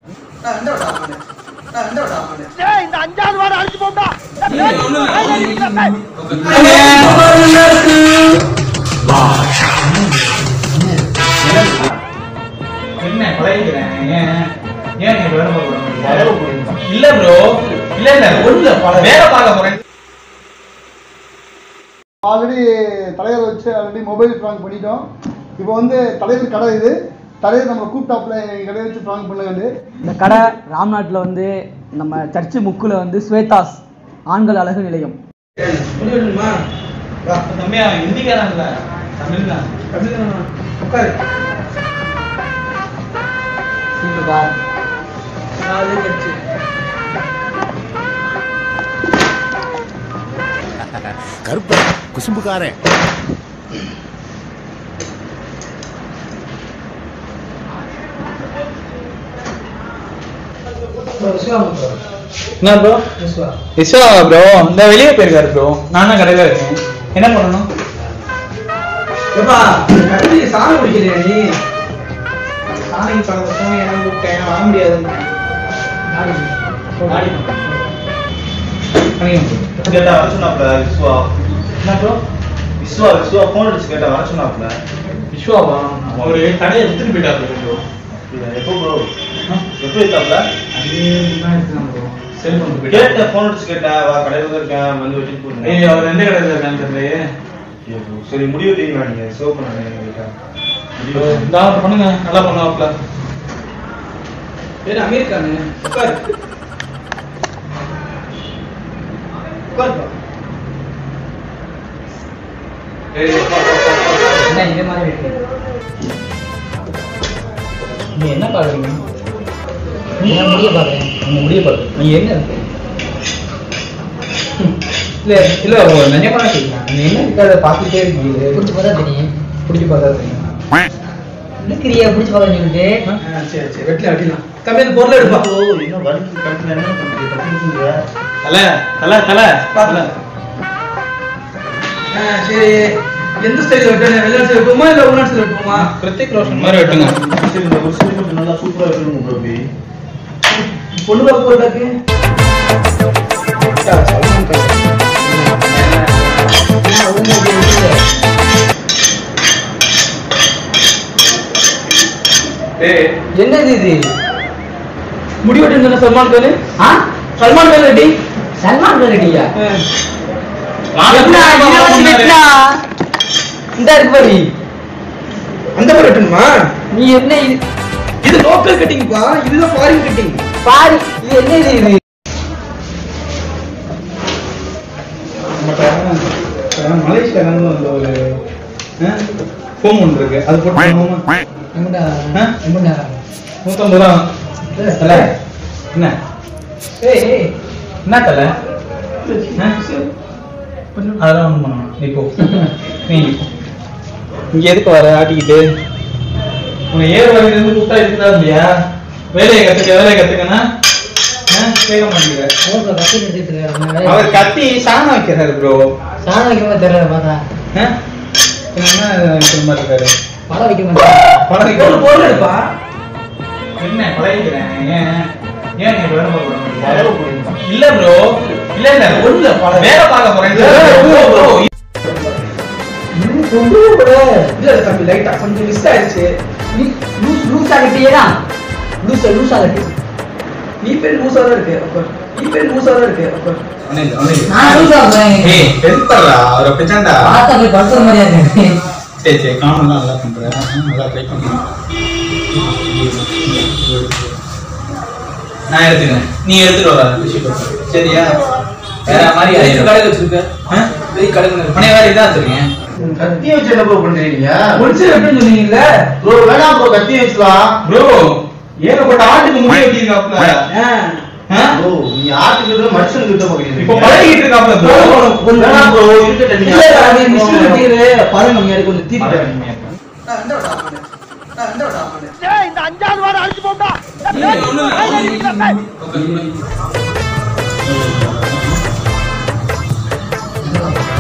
என்ன பழகிக்கிறேன் ஏன் ஏன் நீ வேலை பார்க்க இல்ல ப்ரோ இல்ல இல்ல ஒண்ணு வேலை பார்க்க போறேன் ஆல்ரெடி தலைவர் வச்சு ஆல்ரெடி மொபைல் ப்ராங்க் பண்ணிட்டோம் இப்போ வந்து தலைவர் கடை இது தலைவர் நம்ம கூப்பிட்டாப்புல எங்கள் கடையை வச்சு ப்ராங்க் பண்ணுங்க இந்த கடை ராம்நாட்டில் வந்து நம்ம சர்ச்சு முக்கில் வந்து ஸ்வேதாஸ் ஆண்கள் அழகு நிலையம் தம்பியா ஹிந்திக்காரன் இல்ல தமிழ் தான் உட்காரு திமுக நாலு கட்சி கருப்ப குசும்புக்காரன் என்ன ப்ரோ விஸ்வா ப்ரோ இந்த வெளியே போயிருக்காரு ப்ரோ நான் தான் கடையில இருக்கேன் என்ன பண்ணணும் ஏப்பா கட்டி சாமி பிடிக்கலையா நீ சாமி பக்கத்துல போய் என்ன கூப்பிட்டேன் வர முடியாது கேட்டா வர சொன்னாப்ல விஸ்வா என்ன ப்ரோ விஸ்வா விஸ்வா போன் அடிச்சு கேட்டா வர சொன்னாப்ல விஸ்வாவா ஒரு கடையை வித்துட்டு போயிட்டாரு ப்ரோ எப்போ ப்ரோ எப்போ எடுத்தாப்ல செல்போன் கேட்ட போன் அடிச்சு கேட்டா வா கடையில தான் இருக்கேன் வந்து வச்சுட்டு போறேன் ஏய் அவர் எந்த கடையில் இருக்கான்னு தெரியலையே சரி முடிவு தெரியுமா நீங்க சேவ் பண்ண எங்ககிட்ட இந்த ஆர்டர் பண்ணுங்க நல்லா பண்ணுவாப்ல பேர் அமீர் கானு உட்கார் உட்கார்ப்பா என்ன இதே மாதிரி இருக்கு நீ என்ன பாக்குறீங்க நான் முடிய பாக்குறேன் உங்க முடிய பாக்குறேன் நீ என்ன இருக்கு இல்ல இல்ல ஒரு நினைப்பா கேட்கலாம் நீ என்ன இருக்கு அதை பார்த்துட்டே இருக்கீங்க பிடிச்சி பார்த்தா தெரியும் பிடிச்சி பார்த்தா தெரியும் இருக்கிறியா பிடிச்சி பார்த்தா சொல்லிட்டு ஆ, சரி சரி வெட்டில வெட்டிலாம் தம்பி அந்த பொருளை எடுப்பா ஓ என்ன வலிக்கு கழுத்துல என்ன பண்ணுறீங்க தப்பிக்கிறீங்க தல தல தல தல ஆ, சரி எந்த ஸ்டைல் வெட்டணும் வெளிநாட்டு ஸ்டைல் வெட்டுவோமா இல்ல உள்நாட்டு ஸ்டைல் வெட்டுவோமா கிருத்திக் ரோஷன் மாதிரி வெட்டுங்க சரி இந்த ஒரு சைடு மட்டும் நல்லா சூப்பரா இருக்கணும் ப்ரோ அப்படி பொண்ணு பார்க்க போட்டாக்கு ஏய் என்னது இது முடி வெட்டு சல்மான் கான் ஆ சல்மான் கான் ரெட்டி சல்மான் கான் ரெட்டியா வாங்க, என்ன, இதை வச்சு வெட்டினா? இந்த இருக்கு பாரு அந்த மாதிரி வெட்டணுமா நீ என்ன இது இது லோக்கல் கட்டிங்ப்பா இதுதான் ஃபாரின் கட்டிங் பாரு இது என்ன இது இது மலேசியால இருந்து வந்த ஒரு ஃபோன் ஒன்று இருக்கு அது போட்டு பண்ணுவோமா எங்கடா ஆ? எங்கடா நூத்தம்பது ரூபா தல என்ன ஏய் ஏய் என்ன தல ஆ? அதெல்லாம் ஒண்ணும் பண்ணணும் நீ போ நீ போ. இங்க எதுக்கு வர ஆட்டிக்கிட்டு உங்க ஏர் வரையில இருந்து கூப்பிட்டா இருக்குதா இல்லையா வேலையை கத்துக்க வேலையை கத்துக்கனா ஆ, கேட்க மாட்டேங்கிற ஓகே கத்தி நிறுத்திட்டு அவர் கத்தி சாணம் வைக்கிறாரு ப்ரோ சாணம் வைக்க மாதிரி தெரியல பார்த்தா என்ன வைக்கிற மாதிரி இருக்காரு பழம் வைக்க மாட்டேன் பழகி ஒரு பொருள் எடுப்பா என்ன பழகிக்கிறேன் ஏன் ஏன் நீ வேலை வேலை பார்க்க பார்க்க இல்ல ப்ரோ இல்ல இல்ல ஒண்ணு வேலை பார்க்க போறேன் ப்ரோ இல்ல தம்பி லைட்டா கொஞ்சம் மிஸ் ஆயிடுச்சு நீ லூஸ் லூஸ் ஆகட்டியேடா லூஸ் லூஸ் ஆகட்டி நீ பேர் லூசா தான் இருக்கு அப்ப நீ பேர் லூசா தான் இருக்கு அப்ப நான் லூஸ் ஆகுறேன் ஏய் டென்த்தரா அவரை பிச்சாண்டா பார்த்தா போய் படுத்துற மாதிரியா இருக்கு சரி சரி காமெடி நல்லா பண்றேன் நல்லா ட்ரை பண்றேன் நான் எடுத்துக்கிறேன் நீ எடுத்துட்டு வர சரியா வேற மாதிரி ஆயிடும் கடையில் வச்சிருக்க ஆ? வெய் கடையில் உன்னை வேற இதா வச்சிருக்கேன் கத்தியை வச்சு என்ன ப்ரோ பண்றீங்க முடிச்சு வெட்டுன்னு சொன்னீங்கல்ல ப்ரோ வேணாம் ப்ரோ கத்தியை வச்சுலாம் ப்ரோ ஏகப்பட்ட ஆட்டுக்கு முடி வெட்டியிருக்காப்ல ஆ. ஆ? ப்ரோ நீ ஆட்டுக்கிட்ட மனுஷனுக்கு கிட்ட போகிறீங்க இப்போ பழகிட்டு இருக்காப்ல ப்ரோ வேணாம் ப்ரோ இருக்கட்டும் நீ இல்ல, அது மிஷின் வெட்டிடு. பழம் கம்மியா இருக்கு, கொஞ்சம் தீட்டு.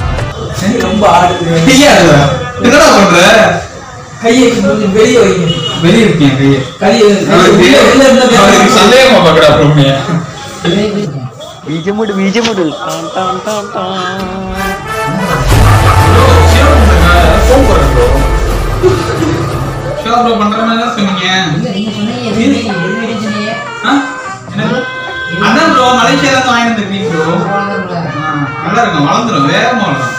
ரொம்ப ஆடுது என்னடா பண்ற கையை கொஞ்சம் வெளியே வைங்க வெளிய இருக்கேன் கையை களி அவருக்கு உள்ள உள்ள உள்ள அவருக்கு சந்தேகமா பாக்கடா பிரம்மையா ബീജമുട് ബീജമുട് ஃபோன் போறேன் ப்ரோ ஷோ ப்ரோ பண்ற மாதிரி தான் சொன்னீங்க இல்ல நீங்க சொன்னீங்க எதுவுமே எதுவுமே சொன்னீங்க ஆ? என்ன அதான் ப்ரோ மலேசியால இருந்து வாங்கி வந்திருக்கீங்க ப்ரோ நல்லா இருக்கும் வளர்ந்துரும் வேகமா வளரும்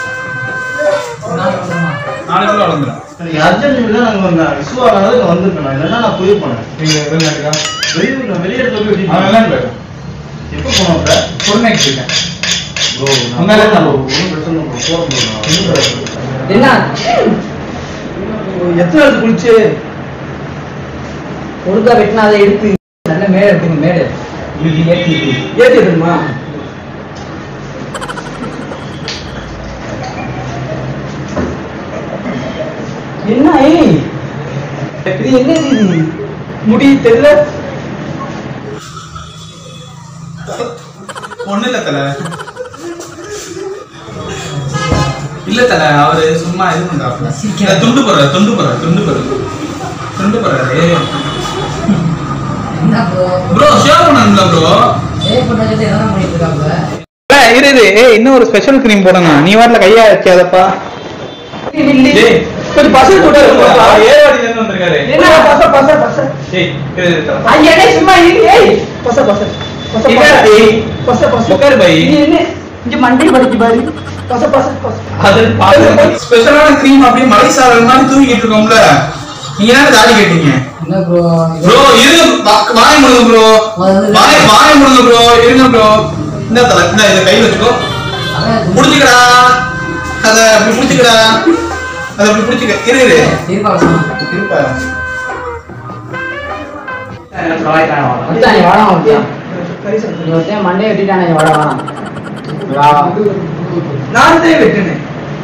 நாலு கிலோ வளர்ந்துரும் எனக்கு அர்ஜென்ட் இல்லை நாங்கள் வந்தேன் இஷ்யூ ஆனாலும் இங்கே வந்திருக்கேன் இல்லைன்னா நான் போயிருப்பேன் நீங்க வெளிநாட்டுக்கா வெளியூர் நான் வெளியிடத்துல போய் அவன் விளையாண்டு போயிடும் எப்போ போனோம் பொருளைக்கு போயிட்டேன் ப்ரோ உண்மையிலே தான் bro. ஒன்றும் பிரச்சனை ப்ரோ போகிறோம் என்ன எத்தனை இடத்து குளிச்சு ஒழுங்கா வெட்டினா அதை எடுத்து நல்ல மேடை எடுத்துங்க மேடை இது ஏற்றி ஏற்றி எடுக்கணுமா என்ன ஏய் இது என்ன இது முடி தெரியல ஒண்ணு இல்ல தல இல்ல தல அவரு சும்மா இது பண்றாரு இல்ல, துண்டு போடுறாரு துண்டு போடுறாரு துண்டு போடுறாரு துண்டு போடுறாரு என்ன ப்ரோ ப்ரோ ஷேர் பண்ணணும்ல ப்ரோ சேவ் பண்ணுறது என்ன பண்ணிட்டு இருக்காங்க இரு இரு ஏய் இன்னும் ஒரு ஸ்பெஷல் கிரீம் போடணும் நீ வரல கையா வச்சாதப்பா டேய் கொஞ்சம் பசங்க கூட ஏர்வாடில இருந்து வந்திருக்காரு என்ன பச பச பச ஏய் இரு, இரு, தல. ஐயா சும்மா இரு ஏய் பச பச பச இல்ல, ஏய். பச பச உட்காரு பை. நீ என்ன இங்க மண்டை படிச்சு பாரு பச பச பச அது ஸ்பெஷலான கிரீம் அப்படியே மலை சாரல் மாதிரி தூக்கிட்டு இருக்கோம்ல நீங்க என்ன தாடி கேட்டீங்க என்ன ப்ரோ ப்ரோ இருங்க வா- வாய முடுங்க ப்ரோ வாய வாய முடுங்க ப்ரோ இருங்க ப்ரோ இந்த தல இந்த இத கை வச்சுக்கோ புடிச்சுக்கடா அத அப்படி புடிச்சுக்கடா அத அப்படி புடிச்சுக்க இரு இரு இருப்பா வசமா இருப்பா வந்துட்டானே வாடா வந்துட்டான் நீ ஒருத்தன் மண்டையை வெட்டிட்டானே வாடா வாடா நான் தான் வெட்டினேன்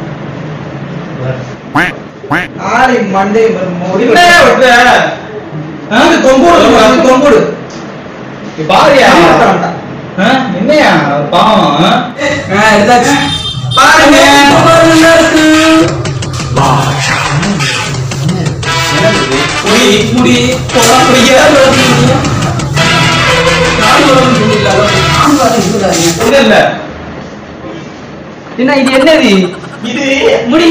ஆளை மண்டை என்னையா வெட்டுற? ஆ? கொம்போடு கொம்போடு பாரியா வேண்டாம். ஆ? என்னையா பாவம் ஆ? எடுத்தாச்சு பாருங்க முடி முடி போடா, பொய்யா? இல்ல இல்ல என்ன இது என்னது இது முடி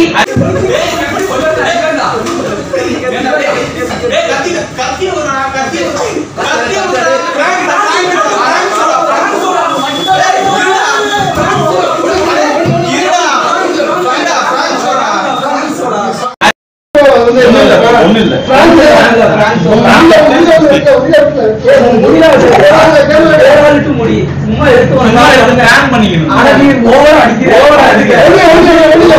ஒன்றும் இல்லை முடி சும்மா எடுத்து ஓவர் அடிக்கிற ஓவர் அடிக்கிற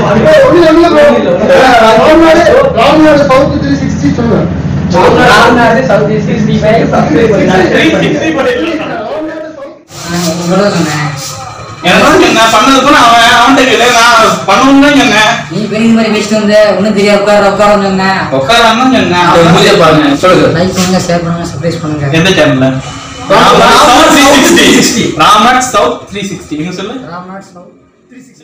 Ramnath south east sixty five subscribe நான் பண்ணது கூட அவன் அவன்கிட்ட கேளு நான் பண்ணணும்னு தான் சொன்னேன் நீ பெரிய மாதிரி பேசிட்டு வந்த ஒன்றும் தெரியாது உட்கார உட்கார சொன்னேன் உட்காராம சொன்னேன் அப்புறம் பூஜை பாருங்க சொல்லுங்க லைக் பண்ணுங்க ஷேர் பண்ணுங்க சர்ப்ரைஸ் பண்ணுங்க எந்த சேனல்ல ராமட் சவுத் த்ரீ சிக்ஸ்டி ராமட் சவுத் த்ரீ சிக்ஸ்டி நீங்க சொல்லு ராம்நாத் சவுத்